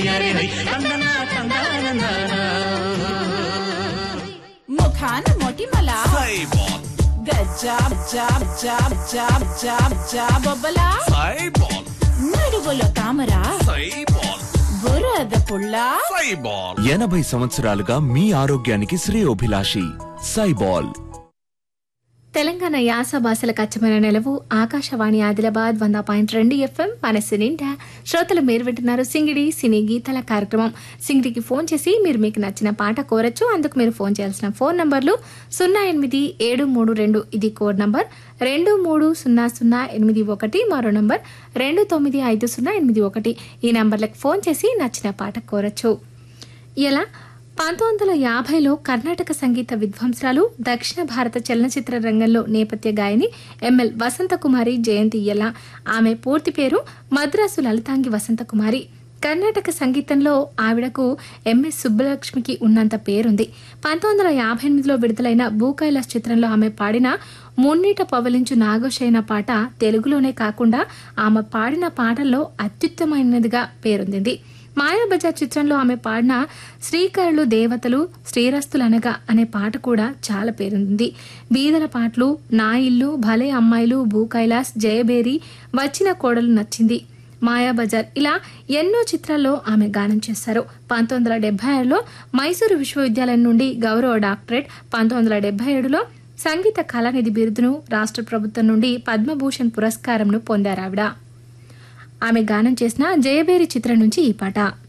అరే హై తందనా తందనా ముఖాన మొటిమల సైబాల్ గజ్జా జాబ్ జాబ్ జాబ్ జాబ్ జాబ్ బొబ్బలా సైబాల్ నడువులో తామర సైబాల్ బురద పుల్ల సైబాల్ ఎనభై సంవత్సరాలుగా మీ ఆరోగ్యానికి శ్రేయోభిలాషి సైబాల్ తెలంగాణ యాస భాషలకు అచ్చమైన నెలవు ఆకాశవాణి ఆదిలాబాద్ వంద పాయింట్ రెండు ఎఫ్ఎం మనస్సు నిండా శ్రోతలు మీరు వింటున్నారు సింగిడి సినీ గీతాల కార్యక్రమం సింగిడికి ఫోన్ చేసి మీరు మీకు నచ్చిన పాట కోరచ్చు అందుకు మీరు ఫోన్ చేయాల్సిన ఫోన్ నంబర్లు సున్నా ఎనిమిది ఏడు మూడు రెండు ఇది కోడ్ నంబర్ రెండు మూడు సున్నా సున్నా ఎనిమిది ఒకటి మరో నంబర్ రెండు తొమ్మిది ఐదు సున్నా ఎనిమిది ఒకటి ఈ నంబర్లకు ఫోన్ చేసి నచ్చిన పాట కోరచ్చు ఇలా పంతొమ్మిది వందల యాభైలో కర్ణాటక సంగీత విద్వాంసురాలు దక్షిణ భారత చలనచిత్ర రంగంలో నేపథ్య గాయని ఎంఎల్ వసంతకుమారి జయంతి ఇలా ఆమె పూర్తి పేరు మద్రాసు లలితాంగి వసంతకుమారి కర్ణాటక సంగీతంలో ఆవిడకు ఎంఎస్ సుబ్బలక్ష్మికి ఉన్నంత పేరుంది పంతొమ్మిది వందల యాభై ఎనిమిదిలో విడుదలైన భూకైలాస్ చిత్రంలో ఆమె పాడిన మున్నీట పవలించు నాగోషైన పాట తెలుగులోనే కాకుండా ఆమె పాడిన పాటల్లో అత్యుత్తమైనదిగా పేరొందింది మాయాబజార్ చిత్రంలో ఆమె పాడిన శ్రీకరులు దేవతలు శ్రీరస్తులనగా అనే పాట కూడా చాలా పేరుంది బీదల పాటలు నా ఇల్లు భలే అమ్మాయిలు భూ కైలాస్ జయబేరి వచ్చిన కోడలు నచ్చింది మాయాబజార్ ఇలా ఎన్నో చిత్రాల్లో ఆమె గానం చేశారు పంతొమ్మిది వందల డెబ్బై ఆరులో మైసూరు విశ్వవిద్యాలయం నుండి గౌరవ డాక్టరేట్ పంతొమ్మిది వందల డెబ్బై ఏడులో సంగీత కళానిధి బిరుదును రాష్ట్ర ప్రభుత్వం నుండి పద్మభూషణ్ పురస్కారంను పొందారావిడ ఆమె గానం చేసిన జయబేరి చిత్రం నుంచి ఈ పాట